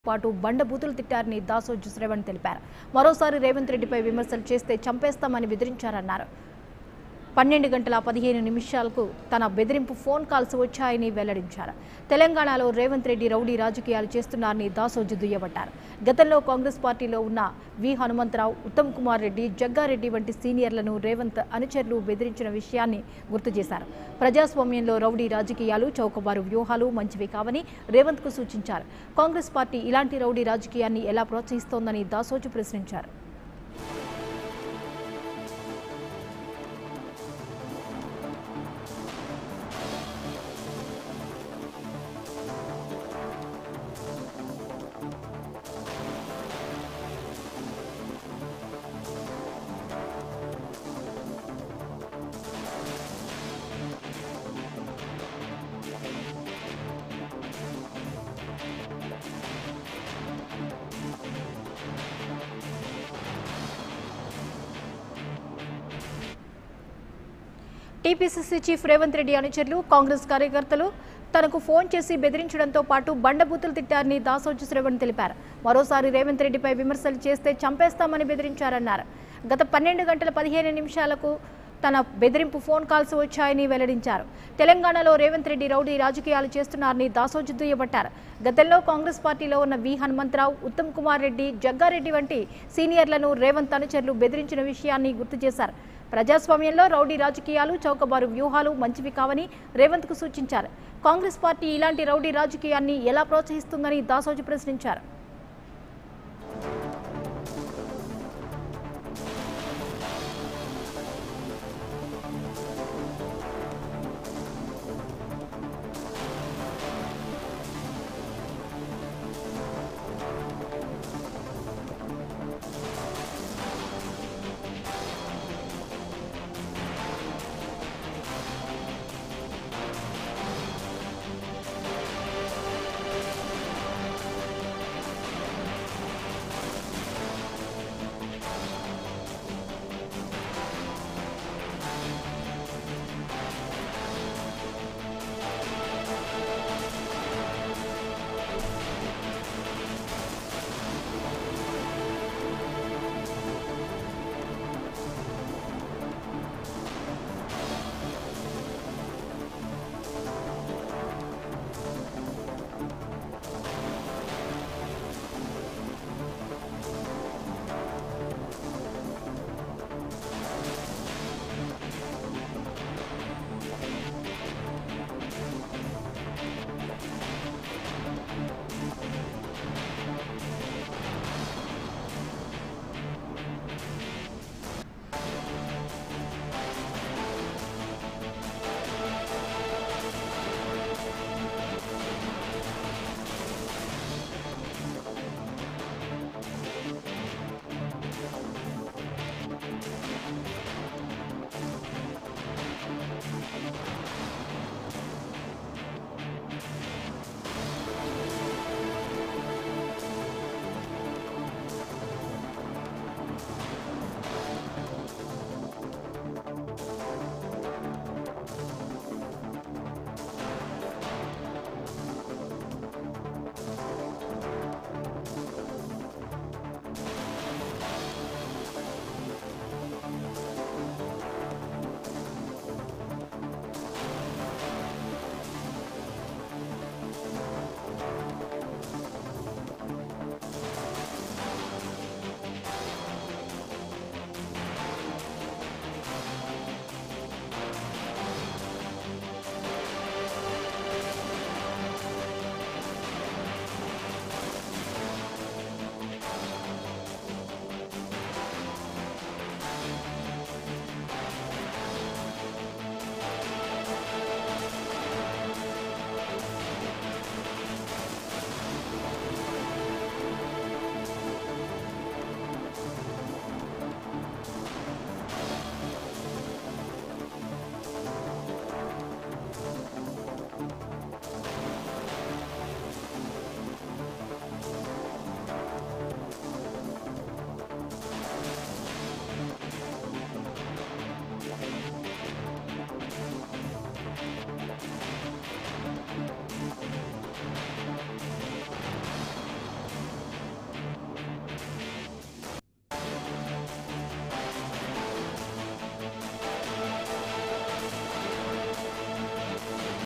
పాటు బండబూతులు తిట్టారని దాసోజు శ్రవణ్ తెలిపారు మరోసారి రేవంత్ రెడ్డిపై విమర్శలు చేస్తే చంపేస్తామని బెదిరించారన్నారు పన్నెండు గంటల పదిహేను నిమిషాలకు తన బెదిరింపు ఫోన్ కాల్స్ వచ్చాయని వెల్లడించారు తెలంగాణలో రేవంత్ రెడ్డి రౌడీ రాజకీయాలు చేస్తున్నారని దాసోజు దుయ్యబట్టారు గతంలో కాంగ్రెస్ పార్టీలో ఉన్న వి హనుమంతరావు ఉత్తమ్ కుమార్ రెడ్డి జగ్గారెడ్డి వంటి సీనియర్లను రేవంత్ అనుచరులు బెదిరించిన విషయాన్ని గుర్తు చేశారు ప్రజాస్వామ్యంలో రౌడీ రాజకీయాలు చౌకబారు వ్యూహాలు మంచివి కావని రేవంత్కు సూచించారు కాంగ్రెస్ పార్టీ ఇలాంటి రౌడీ రాజకీయాన్ని ఎలా ప్రోత్సహిస్తోందని దాసోజు ప్రశ్నించారు టీపీసీసీ చీఫ్ రేవంత్ రెడ్డి అనుచరులు కాంగ్రెస్ కార్యకర్తలు తనకు ఫోన్ చేసి బెదిరించడంతో పాటు బండబూతులు తిట్టారని దాసోజు శ్రవణ్ తెలిపారు మరోసారి రేవంత్ రెడ్డిపై విమర్శలు చేస్తే చంపేస్తామని బెదిరించారన్నారు గత పన్నెండు గంటల పదిహేను నిమిషాలకు తన బెదిరింపు ఫోన్ కాల్స్ వచ్చాయని వెల్లడించారు తెలంగాణలో రేవంత్ రెడ్డి రౌడీ రాజకీయాలు చేస్తున్నారని దాసోజు దుయ్యబట్టారు గతంలో కాంగ్రెస్ పార్టీలో ఉన్న వి హనుమంతరావు ఉత్తమ్ కుమార్ రెడ్డి జగ్గారెడ్డి వంటి సీనియర్లను రేవంత్ అనుచరులు బెదిరించిన విషయాన్ని గుర్తు చేశారు ప్రజాస్వామ్యంలో రౌడీ రాజకీయాలు చౌకబారు వ్యూహాలు మంచివి కావని రేవంత్కు సూచించారు కాంగ్రెస్ పార్టీ ఇలాంటి రౌడీ రాజకీయాన్ని ఎలా ప్రోత్సహిస్తుందని దాసోజు ప్రశ్నించారు